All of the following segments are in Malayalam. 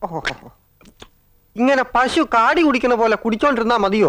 ഓഹോ. ഇങ്ങനെ പശു കാടി കുടിക്കണ പോലെ കുടിച്ചോണ്ടിരുന്നാ മതിയോ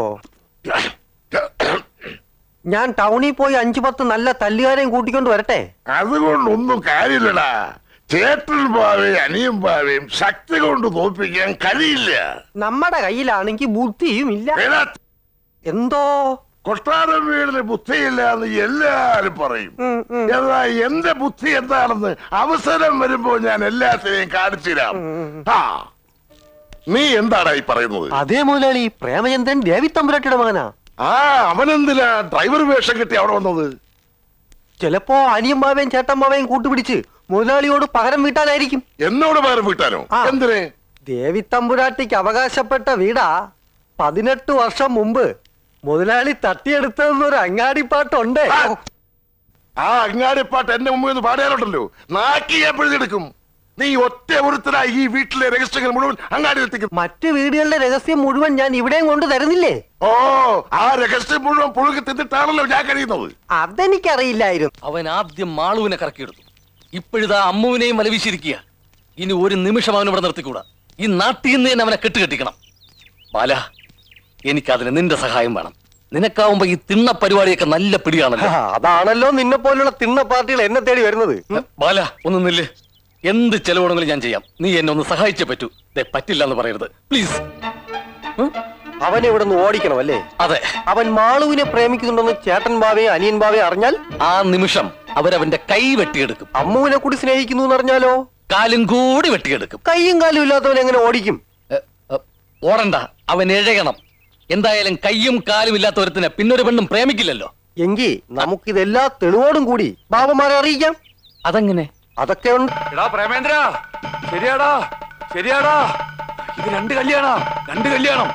ഞാൻ ടൗണിൽ പോയി അഞ്ചു പത്ത് നല്ല തല്ലുകാരെയും കൂട്ടിക്കൊണ്ട് വരട്ടെ അതുകൊണ്ടൊന്നും കാര്യമില്ലടാ ചേട്ടൻ പാവയും അനിയും പാവയും ശക്തി കൊണ്ട് തോൽപ്പിക്കാൻ കഴിയില്ല നമ്മുടെ കയ്യിലാണെങ്കിൽ ബുദ്ധിയും ഇല്ല എടാ, എന്തോ കൊട്ടാരം വീടിന് ബുദ്ധിയില്ല എന്ന് എല്ലാരും പറയും ഉം, ഉം. എന്നാ എന്റെ ബുദ്ധി എന്താണെന്ന് അവസരം വരുമ്പോ ഞാൻ എല്ലാത്തിനെയും കാണിച്ചു തരാം ആ നീ എന്താടാ ഈ പറയുന്നത് അതേ മുതലാളി പ്രേമചന്ദ്രൻ ദേവി തമ്പുരാട്ടിയുടെ മകനാ ആ അവനെന്തിനാ ഡ്രൈവർ വേഷം കെട്ടി അവിടെ വന്നത് ചിലപ്പോ അനിയമ്മാവേയും ചേട്ടമ്മാവേയും കൂട്ടുപിടിച്ച് മുതലാളിയോട് പകരം വീട്ടാനായിരിക്കും എന്നോട് പകരം വീട്ടാനോ ആ. എന്തിന് ദേവി തമ്പുരാട്ടിക്ക് അവകാശപ്പെട്ട വീടാ പതിനെട്ട് വർഷം മുമ്പ് മുതലാളി തട്ടിയെടുത്തതെന്നൊരു അങ്ങാടിപ്പാട്ടുണ്ട് ആ. ആ അങ്ങാടിപ്പാട്ട് എന്റെ മുമ്പിൽ നിന്ന് പാടിയാലുണ്ടല്ലോ നാക്കി ഞാൻ പിഴുതെടുക്കും നീ ഒറ്റ ഒരുത്തരായി ഈ വീട്ടിലെ രഹസ്യങ്ങൾ മുഴുവൻ അങ്ങാടി എത്തിക്കും മറ്റു വീടുകളുടെ രഹസ്യം മുഴുവൻ ഞാൻ ഇവിടെയും കൊണ്ട് തരുന്നില്ലേ ഓ ആ രഹസ്യം മുഴുവൻ പുഴുകി തിന്നിട്ടാണല്ലോ ഞാൻ കഴിയുന്നത് അതെനിക്കറിയില്ലായിരുന്നു അവൻ ആദ്യം മാളുവിനെ കറക്കിയെടുത്തു ഇപ്പോഴിതാ അമ്മുവിനെയും മലവീശിരിക്കുക ഇനി ഒരു നിമിഷം അവൻ ഇവിടെ നിർത്തിക്കൂടാ ഈ നാട്ടിൽ നിന്ന് തന്നെ അവനെ കെട്ടുകെട്ടിക്കണം ബാല എനിക്കതിന് നിന്റെ സഹായം വേണം നിനക്കാവുമ്പോ ഈ തിണ്ണ പരിപാടിയൊക്കെ നല്ല പിടിയാണല്ലോ അതാണല്ലോ നിന്നെ പോലുള്ള തിണ്ണ പാർട്ടികൾ എന്നെ തേടി വരുന്നത് ബാല ഒന്ന് നില്ല് എന്ത് ചെലവുണ്ടെങ്കിലും ഞാൻ ചെയ്യാം നീ എന്നെ ഒന്ന് സഹായിച്ചേ പറ്റൂ ദേ പറ്റില്ല എന്ന് പറയരുത് പ്ലീസ് അവനെ ഇവിടെ നിന്ന് ഓടിക്കണം അല്ലേ അതെ അവൻ മാളുവിനെ പ്രേമിക്കുന്നുണ്ടെന്ന് ചേട്ടൻ ബാവയും അനിയൻ ബാവയും അറിഞ്ഞാൽ ആ നിമിഷം അവരവന്റെ കൈ വെട്ടിയെടുക്കും അമ്മുവിനെ കൂടി സ്നേഹിക്കുന്നു എന്ന് അറിഞ്ഞാലോ കാലും കൂടി വെട്ടിയെടുക്കും കൈയും കാലും ഇല്ലാത്തവൻ എങ്ങനെ ഓടിക്കും എ, എ, ഓടണ്ട അവൻ എഴയണം എന്തായാലും കയ്യും കാലും ഇല്ലാത്ത ഒരുത്തിനെ പിന്നൊരു പെണ്ണും പ്രേമിക്കില്ലല്ലോ എങ്കിൽ നമുക്കിതെല്ലാ തെളിവോടും കൂടി ബാബമാരെ അറിയിക്കാം അതെങ്ങനെ അതൊക്കെ ഉണ്ട് എടാ പ്രേമേന്ദ്ര ശരിയാടാ ശരിയാടാ ഇത് രണ്ട് കല്യാണ രണ്ട് കല്യാണം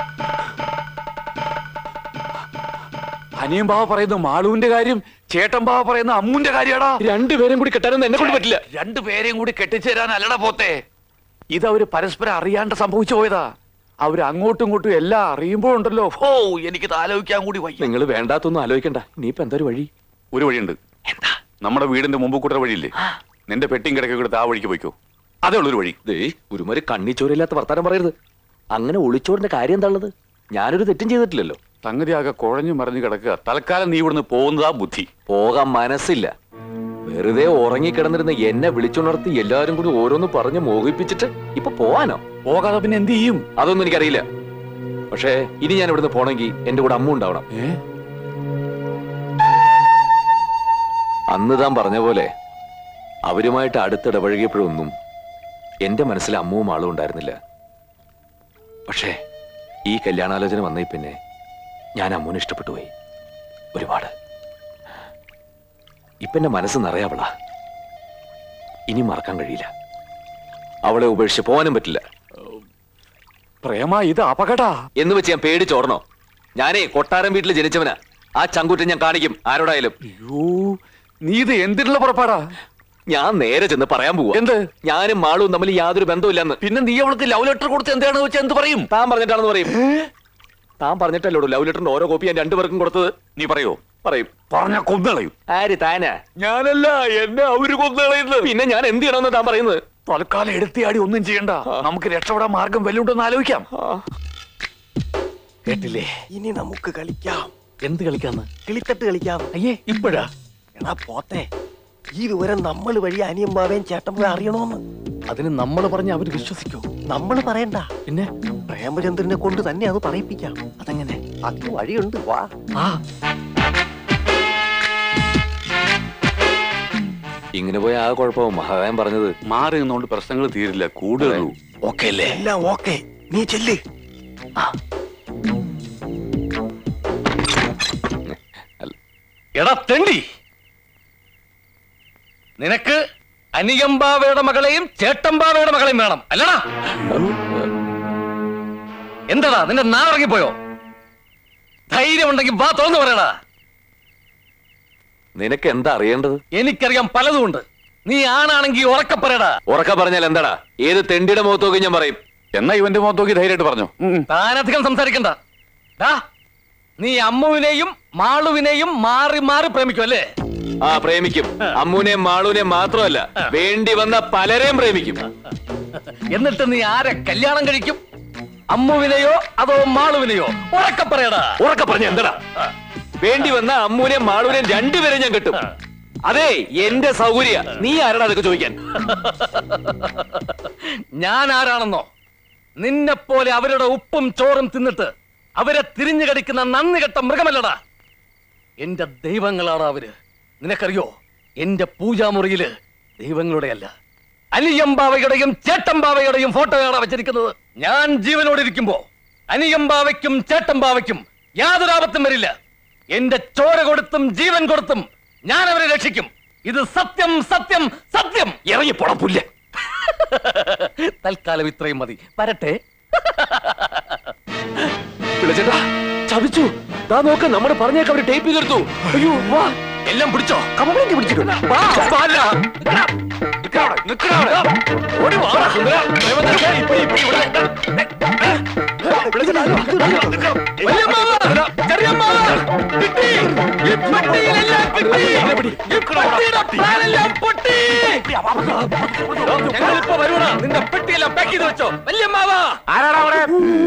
അനിയൻ ബാവ പറയുന്ന മാളുവിന്റെ കാര്യം ചേട്ടൻ ബാവ പറയുന്ന അമ്മുന്റെ കാര്യാടാ രണ്ടുപേരും കൂടി കെട്ടാനൊന്നും എന്നെ കൊണ്ട് പറ്റില്ല രണ്ടുപേരെയും കൂടി കെട്ടിച്ചേരാൻ അല്ലടാ പോത്തെ ഇത് അവര് പരസ്പരം അറിയാണ്ട് സംഭവിച്ചു പോയതാ അവര് അങ്ങോട്ടും ഇങ്ങോട്ടും എല്ലാം അറിയുമ്പോഴുണ്ടല്ലോ ഓ എനിക്കിത് ആലോചിക്കാൻ കൂടി വയ്യ നിങ്ങൾ വേണ്ടാത്തൊന്നും ആലോചിക്കണ്ട ഇനിയിപ്പോ എന്തൊരു വഴി ഒരു വഴിയുണ്ട് നമ്മുടെ വീടിന്റെ മുമ്പ് കൂട്ടർ വഴിയില്ലേ നിന്റെ പെട്ടിയും കിടക്കെ കൊടുത്ത് ആ വഴിക്ക് പോയിക്കോ അതേ ഉള്ളൊരു വഴി ദേ ഒരുമാതിരി കണ്ണിച്ചോരില്ലാത്ത വർത്താനം പറയരുത് അങ്ങനെ ഒളിച്ചോറിന്റെ കാര്യം എന്താണുള്ളത് ഞാനൊരു തെറ്റും ചെയ്തിട്ടില്ലല്ലോ സംഗതി ആകെ കുഴഞ്ഞു മറിഞ്ഞു കിടക്കുക തൽക്കാലം നീ ഇവിടുന്ന് പോകുന്നതാ ബുദ്ധി പോകാൻ മനസ്സില്ല വെറുതെ ഉറങ്ങിക്കിടന്നിരുന്ന എന്നെ വിളിച്ചുണർത്തി എല്ലാരും കൂടി ഓരോന്ന് പറഞ്ഞ് മോഹിപ്പിച്ചിട്ട് ഇപ്പൊ പോവാനോ പോകാതെ പിന്നെ എന്ത് ചെയ്യും അതൊന്നും എനിക്കറിയില്ല പക്ഷേ ഇനി ഞാൻ ഇവിടുന്ന് പോണെങ്കിൽ എന്റെ കൂടെ അമ്മ ഉണ്ടാവണം ഏ അന്ന് താൻ പറഞ്ഞ പോലെ അവരുമായിട്ട് അടുത്തിടപഴകിയപ്പോഴൊന്നും എന്റെ മനസ്സിൽ അമ്മുവും ആളും ഉണ്ടായിരുന്നില്ല പക്ഷേ ഈ കല്യാണാലോചന വന്നേ പിന്നെ ഞാൻ അമ്മുവിനെ ഇഷ്ടപ്പെട്ടു പോയി ഒരുപാട് ഇപ്പൊ എന്റെ മനസ്സ് നിറയാവള ഇനി മറക്കാൻ കഴിയില്ല അവളെ ഉപേക്ഷിച്ച് പോകാനും പറ്റില്ല പ്രേമ ഇത് അപകടാ എന്ന് വെച്ച് ഞാൻ പേടിച്ചോടണോ ഞാനേ കൊട്ടാരം വീട്ടിൽ ജനിച്ചവനാ ആ ചങ്കൂറ്റം ഞാൻ കാണിക്കും ആരോടായാലും അയ്യോ നീ ഇത് എന്തിനുള്ള പുറപ്പാടാ ഞാൻ നേരെ ചെന്ന് പറയാൻ പോവാ എന്ത്? ഞാനും മാളും തമ്മിൽ യാതൊരു ബന്ധമില്ലെന്ന് പിന്നെ നീ അവൾക്ക് ലവ് ലെറ്റർ കൊടുത്ത് എന്താണെന്ന് വെച്ചാൽ എന്ത് പറയും താൻ പറഞ്ഞിട്ടാണെന്ന് പറയും താൻ പറഞ്ഞിട്ടല്ലോ ലവ് ലെറ്ററിന്റെ ഓരോ കോപ്പി ഞാൻ രണ്ടുപേർക്കും കൊടുത്തത് നീ പറയോ പറയും പറഞ്ഞ കൊന്നളയും ആര് താനാ ഞാനല്ല എന്നെ അവര് കൊന്നുകളയുന്നത് പിന്നെ ഞാൻ എന്ത് ചെയ്യണമെന്ന് താൻ പറയുന്നത് തൽക്കാലം എടുത്തിയാടി ഒന്നും ചെയ്യണ്ട നമുക്ക് രക്ഷപ്പെടാൻ മാർഗം വല്ലുണ്ടെന്ന് ആലോചിക്കാം കേട്ടില്ലേ ഇനി നമുക്ക് കളിക്കാം എന്ത് കളിക്കാന്ന് കിളിത്തട്ട് കളിക്കാം അയ്യേ ഇപ്പോഴാ എടാ പോത്തെ ഈ വിവരം നമ്മൾ വഴി അനിയമ്മാവേയും ചേട്ടൻ അറിയണോന്ന് അതിന് നമ്മൾ പറഞ്ഞ അവര് വിശ്വസിക്കോ നമ്മൾ പറയണ്ട പിന്നെ പ്രേമചന്ദ്രനെ കൊണ്ട് തന്നെ അത് പറയിപ്പിക്കാം അതെങ്ങനെ അതിന് വഴിയുണ്ട് വാ ആ ഇങ്ങനെ പോയ ആ കുഴപ്പവും മഹാകായം പറഞ്ഞത് മാറി നിന്നുകൊണ്ട് പ്രശ്നങ്ങൾ തീരില്ല കൂടുതലൂ ഓക്കെ അല്ലേ എല്ലാം ഓക്കെ നീ ചെല്ല് എടാ തെണ്ടി നിനക്ക് അനിയമ്പാവയുടെ മകളെയും ചേട്ടമ്പാവയുടെ മകളെയും വേണം അല്ലടാ എന്താടാ നിന്റെ നാറങ്ങിപ്പോയോ ധൈര്യം ഉണ്ടെങ്കിൽ വാ തുറന്നു പറയടാ നിനക്ക് എന്താ അറിയേണ്ടത് എനിക്കറിയാം പലതുമുണ്ട് നീ ആണാണെങ്കിൽ ഉറക്കെ പറയടാ ഉറക്ക പറഞ്ഞാൽ എന്താടാ ഏത് തെണ്ടിയുടെ മുഖത്ത് നോക്കി ഞാൻ പറയും എന്നാ ഇവന്റെ മുഖത്ത് നോക്കി ധൈര്യമായിട്ട് പറഞ്ഞു താനധികം സംസാരിക്കണ്ട ഡാ നീ അമ്മുവിനെയും മാളുവിനെയും മാറി മാറി പ്രേമിക്കും അല്ലേ ആ പ്രേമിക്കും അമ്മൂനെയും മാളൂനെയും മാത്രമല്ല വേണ്ടി വന്ന പലരെയും പ്രേമിക്കും എന്നിട്ട് നീ ആരെ കല്യാണം കഴിക്കും അമ്മുവിനെയോ അതോ മാളുവിനെയോ ഉറക്കെ പറയടാ ഉറക്കെ പറഞ്ഞ എന്താ വേണ്ടി വന്ന അമ്മൂനെയും മാളൂനെയും രണ്ടുപേരെ ഞാൻ കിട്ടും അതെ എന്റെ സൗകര്യ നീ ആരാടാ അതൊക്കെ ചോദിക്കാൻ ഞാൻ ആരാണെന്നോ നിന്നെ പോലെ അവരുടെ ഉപ്പും ചോറും തിന്നിട്ട് അവരെ തിരിഞ്ഞു കടിക്കുന്ന നന്ദി കെട്ട മൃഗമല്ലടാ എന്റെ ദൈവങ്ങളാണ് അവര് നിനക്കറിയോ എന്റെ പൂജാമുറിയില് ദൈവങ്ങളുടെ അല്ല അനിയമ്പാവയുടെയും ചേട്ടമ്പാവയുടെയും ഫോട്ടോയാണ് വെച്ചിരിക്കുന്നത് ഞാൻ ജീവനോടെ ഇരിക്കുമ്പോ അനിയമ്പാവയ്ക്കും ചേട്ടമ്പാവയ്ക്കും യാതൊരു ആപത്തും വരില്ല എന്റെ ചോര കൊടുത്തും ജീവൻ കൊടുത്തും ഞാൻ അവരെ രക്ഷിക്കും ഇത് സത്യം സത്യം സത്യം ഇറങ്ങി പോടാ പുല്ല് തൽക്കാലം ഇത്രയും മതി വരട്ടെ വിളിച്ചേട്ടാ ചതിച്ചു ദാ നോക്ക് നമ്മുടെ പറഞ്ഞേക്ക് അവര് ടേപ്പ് ചെയ്തെടുത്തു അയ്യോ വാ എല്ലാം പിടിച്ചോ കംപ്ലൈന്റ് പിടിച്ചിട്ടുണ്ട് വാ, വാല്ല. നിക്കടാ അവിടെ, നിക്കടാ അവിടെ. ഓടി വാടാ, സുന്ദരാ. പ്രേമദാസേ, ഇപ്പൊ, ഇപ്പൊ ഇവിടെ. വിളിച്ചേട്ടാ, നിക്കടാ. വല്യമ്മാവ, ചെറിയമ്മാവ, കിട്ടി. ഈ പെട്ടിയിലെല്ലാം കിട്ടി. ഈ പെട്ടിയുടെ പ്ലാനെല്ലാം പൊട്ടി. ഞങ്ങളിപ്പോ വരുവടാ നിന്റെ പെട്ടിയെല്ലാം പാക്ക് ചെയ്ത് വെച്ചോ വല്യമ്മാവ ആരാടാ അവിടെ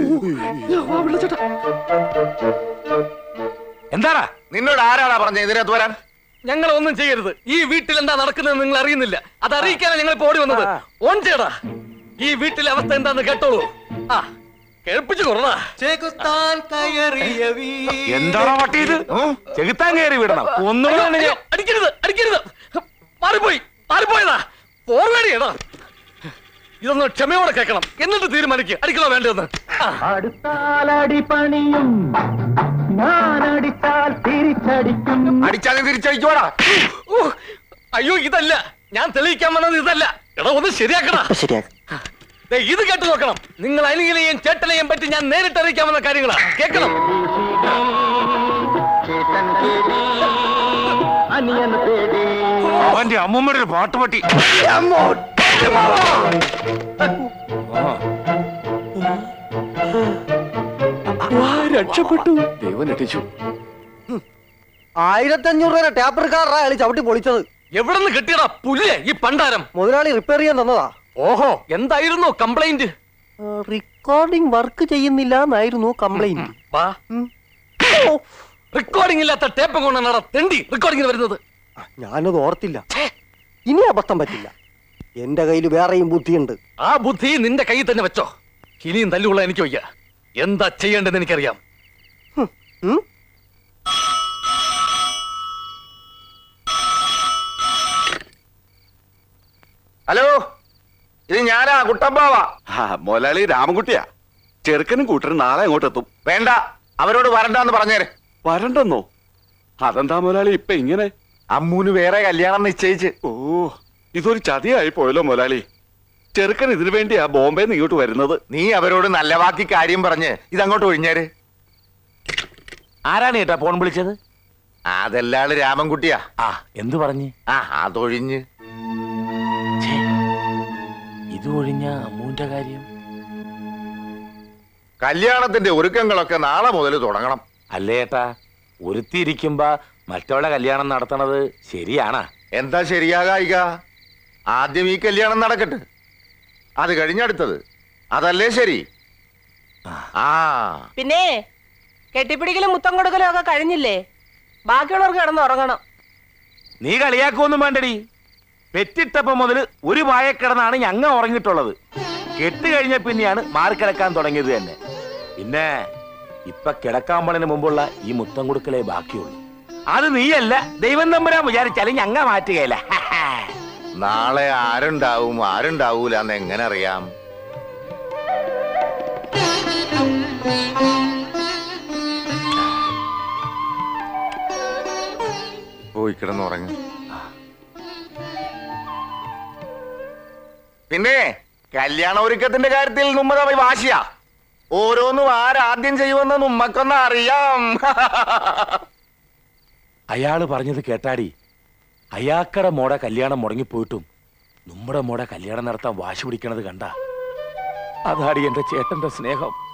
എന്താടാ നിന്നോട് ആരാടാ പറഞ്ഞ ഇതിനകത്ത് വരാൻ ഞങ്ങൾ ഒന്നും ചെയ്യരുത് ഈ വീട്ടിൽ എന്താ നടക്കുന്നത് നിങ്ങൾ അറിയുന്നില്ല അത് അറിയിക്കാനാണ് ഞങ്ങൾ ഇപ്പോ ഓടി വന്നത് ഓൺ ചെയ്യടാ ഈ വീട്ടിലെ അവസ്ഥ എന്താന്ന് കേട്ടോളൂ ആ കേൾപ്പിച്ചു കൊറടാ എന്താണോ വട്ടി ഇത് ചെകുത്താൻ കയറി വിടണം അയ്യോ, അയ്യോ, അടിക്കരുത് അടിക്കരുത് മാറിപ്പോയി മാറിപ്പോയതാ പോർവേടിയടാ ഇതൊന്ന് ക്ഷമയോടെ കേൾക്കണം എന്നിട്ട് തീരുമാനിക്കുക അടിക്കണോ വേണ്ടതെന്ന് ആ, അടുത്താലടി പണിയും ഞാനടിച്ചാൽ തിരിച്ചടിക്കും അടിച്ചാൽ തിരിച്ചടിക്കോടാ ഊ, അയ്യോ ഇതല്ല ഞാൻ തെളിയിക്കാൻ വന്നത് ഇതല്ല എടാ ഒന്ന് ശരിയാക്കടാ ശരിയാ ദേ, ഇത് കേട്ടു നോക്കണം നിങ്ങൾ അനിയനെയും ചേട്ടനെയും പറ്റി ഞാൻ നേരിട്ട് അറിയിക്കാമെന്ന കാര്യങ്ങളാ കേൾക്കണം അനിയൻ പേടി അവന്റെ അമ്മൂമ്മയുടെ ഒരു പാട്ട് പട്ടി രക്ഷപ്പെട്ടു ദൈവം രക്ഷിച്ചു ആയിരത്തി അഞ്ഞൂറ് രൂപ ടാപ്പ് എടുക്കാറാ അയാൾ ചവിട്ടി പൊളിച്ചത് എവിടെ നിന്ന് കിട്ടിയടാ പുല്ലേ ഈ പണ്ടാരം മുതലാളി റിപ്പയർ ചെയ്യാൻ തന്നതാ ഓഹോ എന്തായിരുന്നു കംപ്ലൈന്റ് റെക്കോർഡിംഗ് വർക്ക് ചെയ്യുന്നില്ല എന്നായിരുന്നു കംപ്ലൈന്റ് വാ റെക്കോർഡിംഗ് ഇല്ലാത്ത ടേപ്പ് കൊണ്ടാണ് തെണ്ടി റെക്കോർഡിംഗിന് വരുന്നത് ഞാനത് ഓർത്തില്ല ഇനി അബദ്ധം പറ്റില്ല എന്റെ കയ്യിൽ വേറെയും ബുദ്ധിയുണ്ട് ആ ബുദ്ധി നിന്റെ കയ്യിൽ തന്നെ വെച്ചോ ഇനിയും തല്ലുള്ള എനിക്ക് വയ്യ എന്താ ചെയ്യേണ്ടതെന്ന് എനിക്കറിയാം ഉം? ഹലോ ഇത് ഞാനാ കുട്ടമ്പാവാ മൊലാളി രാമൻകുട്ടിയാ ചെറുക്കനും കൂട്ടരും നാളെ അങ്ങോട്ട് എത്തും വേണ്ട അവരോട് വരണ്ടെന്ന് പറഞ്ഞേരെ വരണ്ടെന്നോ അതെന്താ മൊലാളി ഇപ്പൊ ഇങ്ങനെ അമ്മൂന് വേറെ കല്യാണം നിശ്ചയിച്ച് ഓ ഇതൊരു ചതിയായി പോയല്ലോ മൊലാളി ചെറുക്കൻ ഇതിനു വേണ്ടിയാ ബോംബെ ഇങ്ങോട്ട് വരുന്നത് നീ അവരോട് നല്ല വാക്കി കാര്യം പറഞ്ഞ് ഇതങ്ങോട്ട് ഒഴിഞ്ഞേര് ആരാണ് ഏട്ടാ ഫോൺ വിളിച്ചത് അതെല്ലാള് രാമൻകുട്ടിയാ ആ എന്തു പറഞ്ഞ് ആ അതൊഴിഞ്ഞ് ഇത് ഒഴിഞ്ഞ അമ്മൂന്റെ കാര്യം കല്യാണത്തിന്റെ ഒരുക്കങ്ങളൊക്കെ നാളെ മുതൽ തുടങ്ങണം അല്ലേ ഏട്ടാ ഒരുത്തിയിരിക്കുമ്പോ മറ്റവളെ കല്യാണം നടത്തണത് ശരിയാണാ എന്താ ശരിയാകായിക ആദ്യം ഈ കല്യാണം നടക്കട്ടെ അത് കഴിഞ്ഞടുത്തത് അതല്ലേ ശരി ആ പിന്നെ കെട്ടിപ്പിടിക്കലും മുത്തം കൊടുക്കലും ഒക്കെ കഴിഞ്ഞില്ലേ ബാക്കിയുള്ളവർക്ക് കിടന്ന് ഉറങ്ങണം നീ കളിയാക്കൊന്നും വേണ്ടടി പെറ്റിട്ടപ്പം മുതൽ ഒരു വായക്കിടന്നാണ് ഞങ്ങ ഉറങ്ങിയിട്ടുള്ളത് കെട്ട് കഴിഞ്ഞ പിന്നെയാണ് മാറിക്കിടക്കാൻ തുടങ്ങിയത് തന്നെ പിന്നെ ഇപ്പൊ കിടക്കാൻ പോണതിന് മുമ്പുള്ള ഈ മുത്തം കൊടുക്കലേ ബാക്കിയുള്ളൂ അത് നീയല്ല ദൈവം തമ്പുരാൻ വിചാരിച്ചാലും ഞങ്ങ മാറ്റുകയില്ല നാളെ ആരുണ്ടാവും ആരുണ്ടാവൂല എന്ന് എങ്ങനെ അറിയാം പോയി കിടന്നുറങ്ങി പിന്നെ കല്യാണ ഒരുക്കത്തിന്റെ കാര്യത്തിൽ നമ്മ തമ്മിൽ വാശിയാ ഓരോന്നും ആരാദ്യം ചെയ്യുമെന്ന് നമ്മക്കൊന്ന് അറിയാം അയാള് പറഞ്ഞത് കേട്ടാടി അയാക്കടെ മോടെ കല്യാണം മുടങ്ങിപ്പോയിട്ടും നമ്മുടെ മോടെ കല്യാണം നടത്താൻ വാശി പിടിക്കണത് കണ്ട അതാടി എന്റെ ചേട്ടന്റെ സ്നേഹം